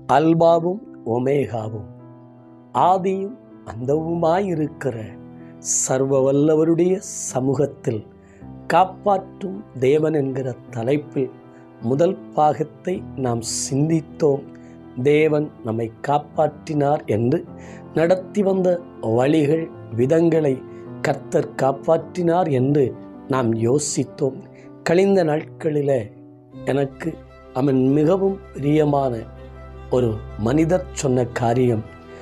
அல்பாவும் ஒமேகாவும் ஆதியும் அந்தவுமாயிருக்கிற சர்வ வல்லவருடைய சமூகத்தில் காப்பாற்றும் தேவன் என்கிற தலைப்பில் முதல் பாகத்தை நாம் சிந்தித்தோம் தேவன் நம்மை காப்பாற்றினார் என்று நடத்தி வந்த வழிகள் விதங்களை கர்த்தர் காப்பாற்றினார் என்று நாம் யோசித்தோம் கழிந்த நாட்களில் எனக்கு அவன் மிகவும் பிரியமான ஒரு மனிதர் சொன்ன காரியம்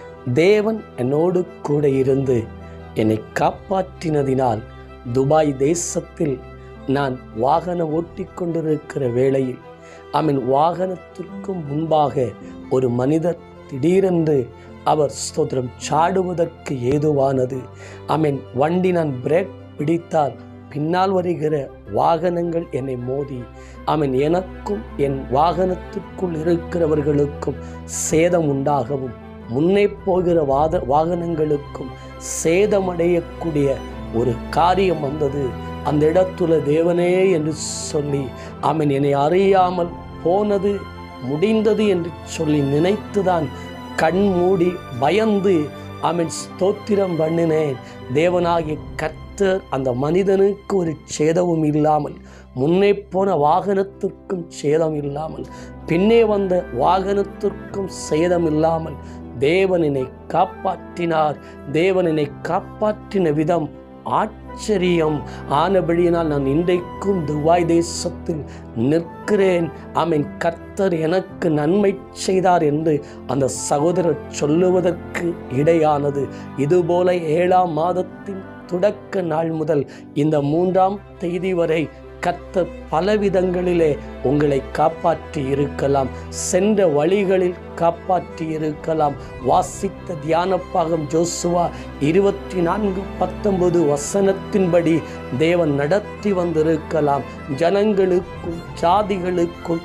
தேவன் என்னோடு கூட இருந்து என்னை காப்பாற்றினதினால் துபாய் தேசத்தில் நான் வாகனம் ஓட்டிக் கொண்டிருக்கிற வேளையில் அவன் வாகனத்திற்கு முன்பாக ஒரு மனிதர் திடீரென்று அவர் ஸ்தோத்திரம் சாடுவதற்கு ஏதுவானது அவன் வண்டி நான் பிரேக் பிடித்தால் பின்னால் வருகிற வாகனங்கள் என்னை மோதி அவன் எனக்கும் என் வாகனத்துக்குள் இருக்கிறவர்களுக்கும் சேதம் உண்டாகவும் முன்னே போகிற வாத வாகனங்களுக்கும் சேதமடையக்கூடிய ஒரு காரியம் வந்தது அந்த இடத்துல தேவனே என்று சொல்லி அவன் என்னை அறியாமல் போனது முடிந்தது என்று சொல்லி நினைத்துதான் கண் மூடி பயந்து அவன் ஸ்தோத்திரம் பண்ணினேன் தேவனாகிய கர்த்தர் அந்த மனிதனுக்கு ஒரு சேதமும் இல்லாமல் முன்னே போன வாகனத்திற்கும் சேதம் இல்லாமல் பின்னே வந்த வாகனத்திற்கும் சேதம் இல்லாமல் தேவனினை காப்பாற்றினார் தேவனினை காப்பாற்றின விதம் ஆச்சரியம் ஆனபடியினால் நான் இன்றைக்கும் துபாய் தேசத்தில் நிற்கிறேன் ஆமீன் கர்த்தர் எனக்கு நன்மை செய்தார் என்று அந்த சகோதரர் சொல்லுவதற்கு இடையானது இதுபோல ஏழாம் மாதத்தின் தொடக்க நாள் முதல் இந்த மூன்றாம் தேதி வரை கர்த்தர் பலவிதங்களிலே உங்களை காப்பாற்றி இருக்கலாம் சென்ற வழிகளில் காப்பாற்றி இருக்கலாம் வாசித்த தியான பாகம் ஜோசுவா இருபத்தி நான்கு பத்தொன்பது வசனத்தின்படி தேவன் நடத்தி வந்திருக்கலாம் ஜனங்களுக்கும் ஜாதிகளுக்கும்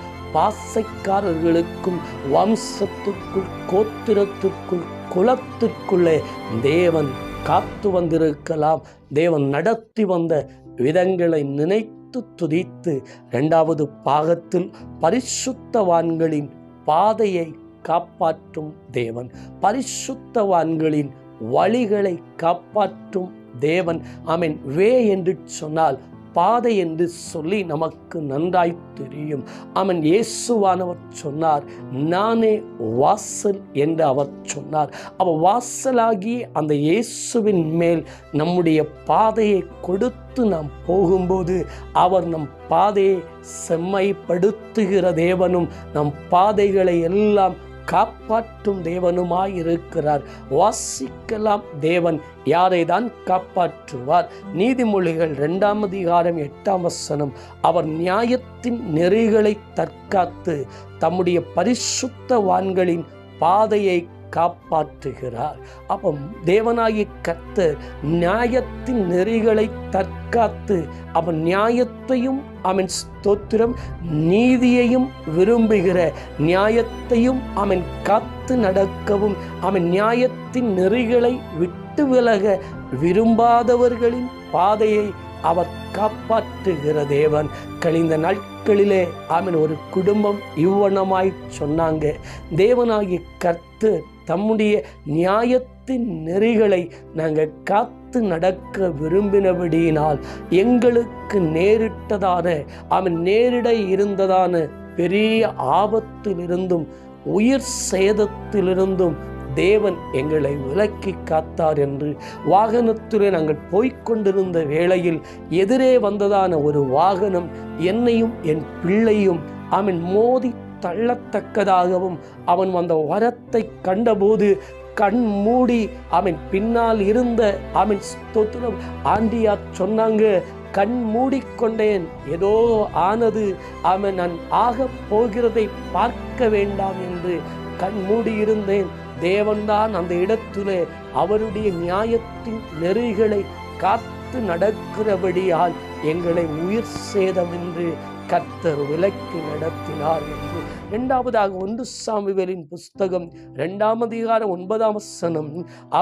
பாசைக்காரர்களுக்கும் வம்சத்துக்குள் கோத்திரத்துக்குள் குலத்துக்குள்ளே தேவன் காத்து வந்திருக்கலாம் தேவன் நடத்தி வந்த விதங்களை நினைத்து துதித்து இரண்டாவது பாகத்தில் பரிசுத்தவான்களின் பாதையை காப்பாற்றும் தேவன் பரிசுத்தவான்களின் வழிகளை காப்பாற்றும் தேவன் ஆமீன் வே என்று சொன்னால் பாதை என்று சொல்லி நமக்கு நன்றாய் தெரியும் அவன் இயேசுவானவர் சொன்னார் நானே வாசல் என்று அவர் சொன்னார் அவர் வாசலாகி அந்த இயேசுவின் மேல் நம்முடைய பாதையை கொடுத்து நாம் போகும்போது அவர் நம் பாதையை செம்மைப்படுத்துகிற தேவனும் நம் பாதைகளை எல்லாம் காப்பாற்றும் தேவனுமாய் இருக்கிறார் வாசிக்கலாம் தேவன் யாரை தான் காப்பாற்றுவார் நீதிமொழிகள் இரண்டாம் அதிகாரம் எட்டாம் வசனம் அவர் நியாயத்தின் நெறிகளை தற்காத்து தம்முடைய பரிசுத்தவான்களின் பாதையை காப்பாற்றுகிறார் அப்போ தேவனாகிய கர்த்தர் நியாயத்தின் நெறிகளை தற்காத்து அவன் நியாயத்தையும் அவன் ஸ்தோத்திரம் நீதியையும் விரும்புகிற நியாயத்தையும் அவன் காத்து நடக்கவும் அவன் நியாயத்தின் நெறிகளை விட்டு விலக விரும்பாதவர்களின் பாதையை அவர் காப்பாற்றுகிற தேவன் கழிந்த நாட்களிலே அவன் ஒரு குடும்பம் இவ்வனமாய் சொன்னாங்க தேவனாகிய கர்த்து தம்முடைய நியாயத்தின் நெறிகளை நாங்கள் காத்து நடக்க விரும்பினபடியினால் எங்களுக்கு நேரிட்டதான அவன் நேரிட இருந்ததான பெரிய ஆபத்திலிருந்தும் உயிர் சேதத்திலிருந்தும் தேவன் எங்களை விலக்கி காத்தார் என்று வாகனத்திலே நாங்கள் போய்க்கொண்டிருந்த வேளையில் எதிரே வந்ததான ஒரு வாகனம் என்னையும் என் பிள்ளையும் அவன் மோதி தள்ளத்தக்கதாகவும் அவன் வந்த வரத்தை கண்டபோது கண் மூடி அவன் பின்னால் இருந்த அவன் ஸ்தோத்திரம் ஆண்டியா சொன்னாங்க கண் மூடிக்கொண்டேன் ஏதோ ஆனது அவன் நான் ஆக போகிறதை பார்க்க வேண்டாம் என்று கண் மூடியிருந்தேன் தேவன்தான் அந்த இடத்திலே அவருடைய நியாயத்தின் நெறிகளை காத்து நடக்கிறபடியால் எங்களை உயிர் சேதமின்றி கர்த்தர் விலக்கி நடத்தினார் என்று இரண்டாவதாக ஒன்று சாமுவேலின் புஸ்தகம் இரண்டாம் அதிகாரம் ஒன்பதாம் வசனம் அவர்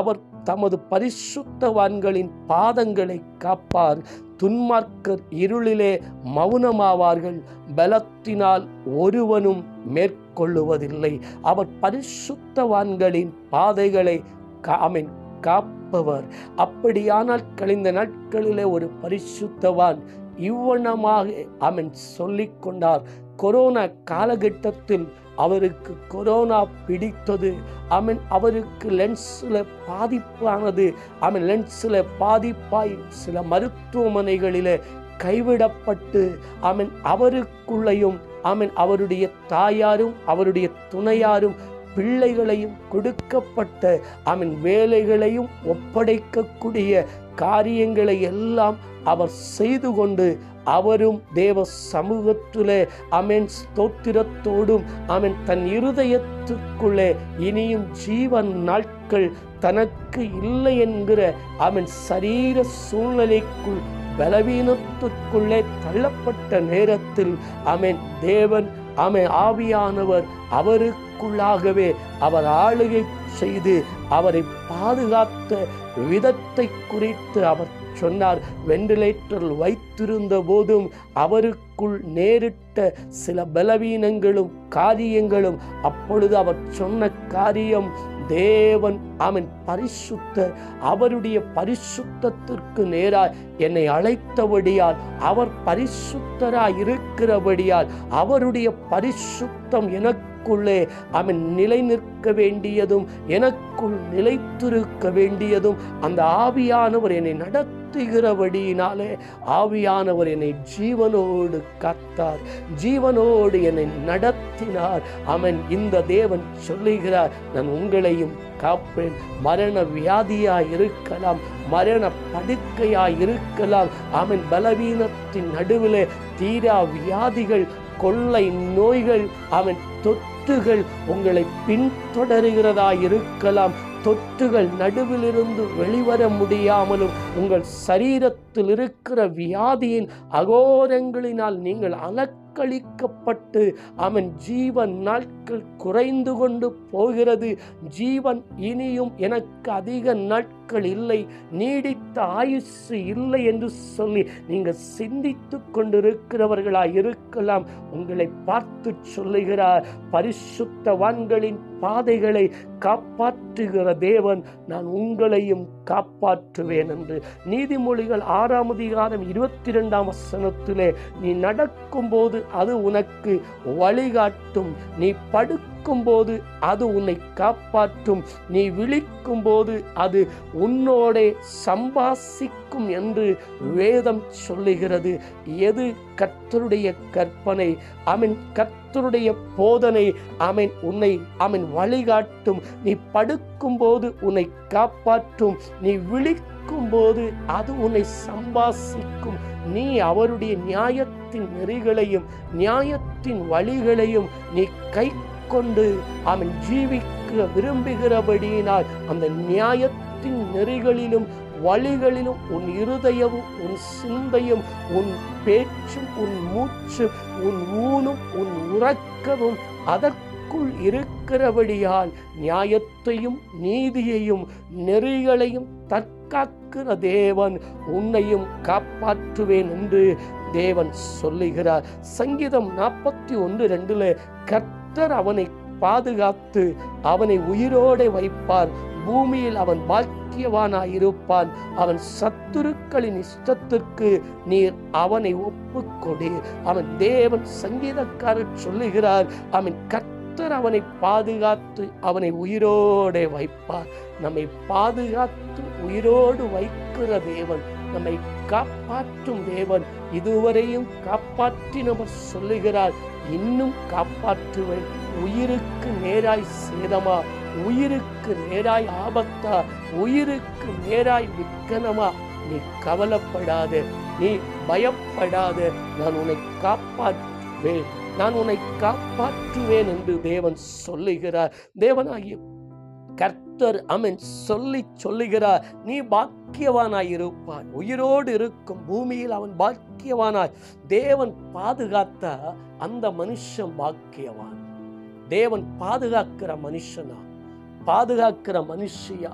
தமது பரிசுத்தவான்களின் பாதங்களை காப்பார் துன்மார்க்கர் இருளிலே மௌனமாவார்கள் பலத்தினால் ஒருவனும் மேற்கொள்ளுவதில்லை அவர் பரிசுத்தவான்களின் பாதைகளை காமின் காப்பவர் அப்படியானால் கழிந்த நாட்களிலே ஒரு பரிசுத்தவான் இவ்வண்ணமாக அவன் சொல்லிக் கொண்டார் கொரோனா காலகட்டத்தில் அவருக்கு கொரோனா பிடித்தது அவன் அவருக்கு லென்ஸில் பாதிப்பானது அவன் லென்ஸில் பாதிப்பாய் சில மருத்துவமனைகளில் கைவிடப்பட்டு அவன் அவருக்குள்ளேயும் அவன் அவருடைய தாயாரும் அவருடைய துணையாரும் பிள்ளைகளையும் கொடுக்கப்பட்ட அவன் வேலைகளையும் ஒப்படைக்கக்கூடிய காரியங்களை எல்லாம் அவர் செய்து கொண்டு அவரும் தேவ சமூகத்திலே அமேன் ஸ்தோத்திரத்தோடும் அவன் தன் இருதயத்துக்குள்ளே இனியும் ஜீவன் நாட்கள் தனக்கு இல்லை என்கிற அவன் சரீர சூழ்நிலைக்குள் பலவீனத்திற்குள்ளே தள்ளப்பட்ட நேரத்தில் அவன் தேவன் அவன் ஆவியானவர் அவருக்குள்ளாகவே அவர் ஆளுகை செய்து அவரை பாதுகாத்த விதத்தை குறித்து அவர் சொன்னார் வெண்டிலேட்டரில் வைத்திருந்த போதும் அவருக்குள் நேரிட்ட சில பலவீனங்களும் காரியங்களும் அப்பொழுது அவர் சொன்ன காரியம் தேவன் அவன் பரிசுத்த அவருடைய பரிசுத்தத்திற்கு நேராய் என்னை அழைத்தபடியால் அவர் பரிசுத்தராய் இருக்கிறபடியால் அவருடைய பரிசுத்தம் எனக்குள்ளே அவன் நிலை நிற்க வேண்டியதும் எனக்குள் நிலைத்திருக்க வேண்டியதும் அந்த ஆவியானவர் என்னை நடத்துகிறபடியினாலே ஆவியானவர் என்னை ஜீவனோடு காத்தார் ஜீவனோடு என்னை நடத்தினார் அவன் இந்த தேவன் சொல்லுகிறார் நான் உங்களையும் காப்பேன் மரண வியாதியாய் இருக்கலாம் மரண படுக்கையாய் இருக்கலாம் அவன் பலவீனத்தின் நடுவிலே தீரா வியாதிகள் கொள்ளை நோய்கள் அவன் தொற்றுகள் உங்களை பின்தொடருகிறதா இருக்கலாம் தொற்றுகள் நடுவிலிருந்து வெளிவர முடியாமலும் உங்கள் சரீரத்தில் இருக்கிற வியாதியின் அகோரங்களினால் நீங்கள் அலக்களிக்கப்பட்டு அவன் ஜீவன் நாட்கள் குறைந்து கொண்டு போகிறது ஜீவன் இனியும் எனக்கு அதிக நாட்கள் இல்லை நீடித்த ஆயுசு இல்லை என்று சொல்லி நீங்கள் சிந்தித்து கொண்டிருக்கிறவர்களாய் இருக்கலாம் உங்களை பார்த்து சொல்லுகிறார் பரிசுத்தவான்களின் பாதைகளை காப்பாற்றுகிற தேவன் நான் உங்களையும் காப்பாற்றுவேன் என்று நீதிமொழிகள் ஆறாம் அதிகாரம் இருபத்தி இரண்டாம் வசனத்திலே நீ நடக்கும்போது அது உனக்கு வழிகாட்டும் நீ படுக்கும்போது அது உன்னை காப்பாற்றும் நீ விழிக்கும்போது அது உன்னோடே சம்பாசிக்கும் என்று வேதம் சொல்லுகிறது எது கர்த்தருடைய கற்பனை அவன் கர்த்தருடைய போதனை அவன் உன்னை அவன் வழிகாட்டும் நீ படுக்கும்போது உன்னை காப்பாற்றும் நீ விழிக்கும் போது அது உன்னை சம்பாசிக்கும் நீ அவருடைய நியாயத்தின் நெறிகளையும் நியாயத்தின் வழிகளையும் நீ கை கொண்டு அவன் ஜீவிக்க விரும்புகிறபடியினால் அந்த நியாயத்தின் நெறிகளிலும் வழிகளிலும் உன் இருதயமும் உன் சிந்தையும் உன் பேச்சும் உன் மூச்சும் உன் ஊனும் உன் உறக்கமும் அதற்குள் இருக்கிறபடியால் நியாயத்தையும் நீதியையும் நெறிகளையும் தற்காக்கிற தேவன் உன்னையும் காப்பாற்றுவேன் என்று தேவன் சொல்லுகிறார் சங்கீதம் நாற்பத்தி ஒன்று ரெண்டுல கர்த்தர் அவனை பாதுகாத்து அவனை உயிரோടെ வைப்பார் பூமியில் அவன் பாக்கியவானாய் இருப்பான் அவன் சத்துருக்களின் இஷ்டத்திற்கு நீர் அவனை ஒப்புக்கொடு அவன் தேவன் சங்கீதக்காரர் சொல்லுகிறார் அவன் கர்த்தர் அவனை பாதுகாத்து அவனை உயிரோടെ வைப்பார் நம்மை பாதுகாத்து உயிரோடு வைக்கிற தேவன் நம்மை காப்பாற்றும் தேவன் இதுவரையும் காப்பாற்றினவர் சொல்லுகிறார் இன்னும் காப்பாற்றுவேன் உயிருக்கு நேராய் சேதமா உயிருக்கு நேராய் ஆபத்தா உயிருக்கு நேராய் விக்கனமா நீ கவலைப்படாத நீ பயப்படாத நான் உன்னை காப்பாற்றுவேன் நான் உன்னை காப்பாற்றுவேன் என்று தேவன் சொல்லுகிறார் தேவனாகிய கர்த்தர் அமன் சொல்லி சொல்லுகிறார் நீ பாக்கியவானாய் இருப்பாய் உயிரோடு இருக்கும் பூமியில் அவன் பாக்கியவானாய் தேவன் பாதுகாத்த அந்த மனுஷன் பாக்கியவான் தேவன் பாதுகாக்கிற மனுஷனா பாதுகாக்கிற மனுஷியா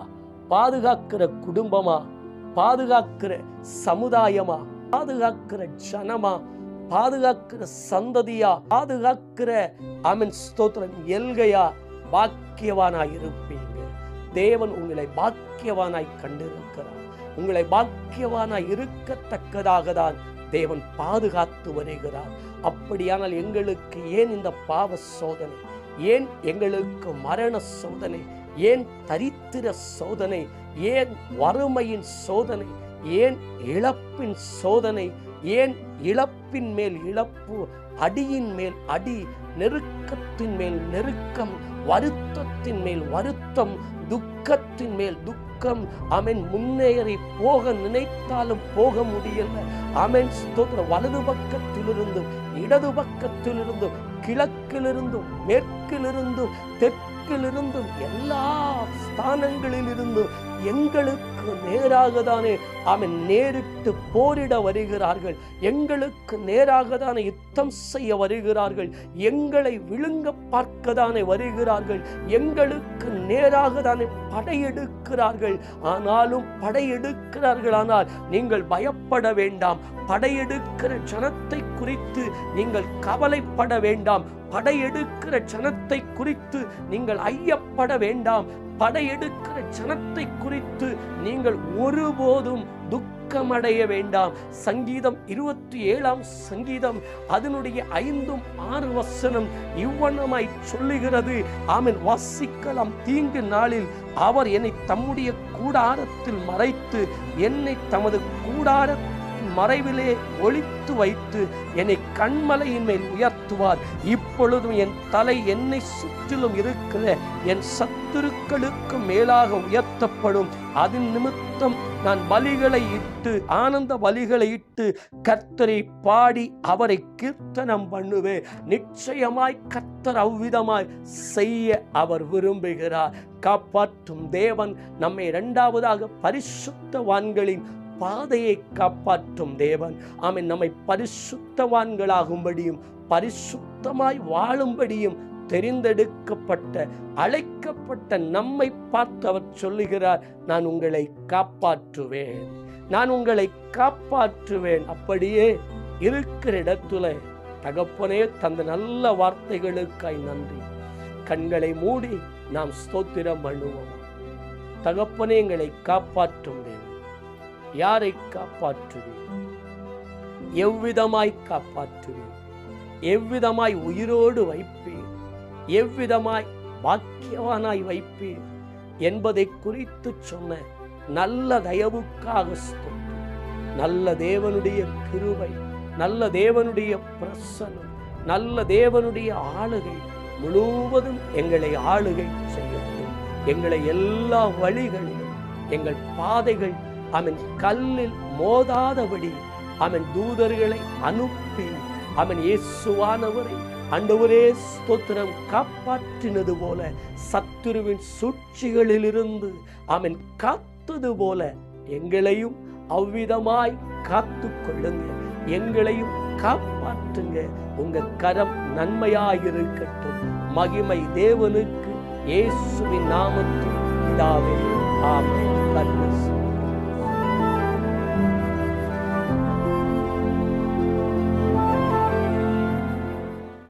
பாதுகாக்கிற குடும்பமா பாதுகாக்கிற சமுதாயமா பாதுகாக்கிற ஜனமா பாதுகாக்கிற சந்ததியா பாதுகாக்கிற அமன் ஸ்தோத்திரம் எல்கையா பாக்கியவானாய் இருப்பீங்க தேவன் உங்களை பாக்கியவானாய் கண்டிருக்கிறார் உங்களை பாக்கியவானாய் இருக்கத்தக்கதாக தான் தேவன் பாதுகாத்து வருகிறார் அப்படியானால் எங்களுக்கு ஏன் இந்த பாவ சோதனை ஏன் எங்களுக்கு மரண சோதனை ஏன் தரித்திர சோதனை ஏன் வறுமையின் சோதனை ஏன் இழப்பின் சோதனை ஏன் இழப்பின் மேல் இழப்பு அடியின் மேல் அடி நெருக்கத்தின் மேல் நெருக்கம் வருத்தத்தின் மேல் வருத்தம் துக்கத்தின் மேல் துக்கம் அவன் முன்னேறி போக நினைத்தாலும் போக முடியல அவன் ஸ்தோத்திர வலது பக்கத்திலிருந்தும் இடது பக்கத்திலிருந்தும் கிழக்கிலிருந்தும் மேற்கிலிருந்தும் தெற்கிலிருந்தும் எல்லா ஸ்தானங்களிலிருந்தும் எங்களுக்கு நேராக தானே அவன் நேரிட்டு போரிட வருகிறார்கள் எங்களுக்கு நேராக தானே யுத்தம் செய்ய வருகிறார்கள் எங்களை விழுங்க பார்க்க தானே வருகிறார்கள் எங்களுக்கு நேராக தானே படையெடுக்கிறார்கள் ஆனாலும் படையெடுக்கிறார்கள் ஆனால் நீங்கள் பயப்பட வேண்டாம் படையெடுக்கிற ஜனத்தை குறித்து நீங்கள் கவலைப்பட வேண்டாம் படையெடுக்கிற ஜனத்தை குறித்து நீங்கள் ஐயப்பட வேண்டாம் படையெடுக்கிற ஜனத்தை குறித்து நீங்கள் ஒருபோதும் துக்கமடைய வேண்டாம் சங்கீதம் இருபத்தி ஏழாம் சங்கீதம் அதனுடைய ஐந்தும் ஆறு வசனம் இவ்வண்ணமாய் சொல்லுகிறது ஆமென் வாசிக்கலாம் தீங்கு நாளில் அவர் என்னை தம்முடைய கூடாரத்தில் மறைத்து என்னை தமது கூடார மறைவிலே ஒளித்து வைத்து என்னை கண்மலையின் மேல் உயர்த்துவார் இப்பொழுதும் என் தலை என்னை சுற்றிலும் இருக்கிற என் சத்துருக்களுக்கு மேலாக உயர்த்தப்படும் அதன் நிமித்தம் நான் பலிகளை இட்டு ஆனந்த பலிகளை இட்டு கர்த்தரை பாடி அவரை கீர்த்தனம் பண்ணுவேன் நிச்சயமாய் கர்த்தர் அவ்விதமாய் செய்ய அவர் விரும்புகிறார் காப்பாற்றும் தேவன் நம்மை இரண்டாவதாக பரிசுத்தவான்களின் பாதையை காப்பாற்றும் தேவன் ஆமென் நம்மை பரிசுத்தவான்களாகும்படியும் பரிசுத்தமாய் வாழும்படியும் தெரிந்தெடுக்கப்பட்ட அழைக்கப்பட்ட நம்மை பார்த்து அவர் சொல்லுகிறார் நான் உங்களை காப்பாற்றுவேன் நான் உங்களை காப்பாற்றுவேன் அப்படியே இருக்கிற இடத்துல தகப்பனே தந்த நல்ல வார்த்தைகளுக்காய் நன்றி கண்களை மூடி நாம் ஸ்தோத்திரம் பண்ணுவோம் தகப்பனே எங்களை காப்பாற்றும் தேவன் யாரை காப்பாற்றுவேன் எவ்விதமாய் காப்பாற்றுவேன் எவ்விதமாய் உயிரோடு வைப்பேன் எவ்விதமாய் பாக்கியவானாய் வைப்பேன் என்பதை குறித்து சொன்ன நல்ல தயவுக்காக ஸ்தோத்திரம் நல்ல தேவனுடைய கிருபை நல்ல தேவனுடைய பிரசனம் நல்ல தேவனுடைய ஆளுகை முழுவதும் எங்களை ஆளுகை செய்யட்டும் எங்களை எல்லா வழிகளிலும் எங்கள் பாதைகள் அவன் கல்லில் மோதாதபடி அவன் தூதர்களை அனுப்பி அவன் இயேசுவானவரை அண்டவரே ஸ்தோத்திரம் காப்பாற்றினது போல சத்துருவின் சூழ்ச்சிகளிலிருந்து அவன் காத்தது போல எங்களையும் அவ்விதமாய் காத்து கொள்ளுங்க எங்களையும் காப்பாற்றுங்க உங்க கரம் நன்மையாயிருக்கட்டும் மகிமை தேவனுக்கு இயேசுவின் நாமத்தில் இதாவே ஆமென் God bless you.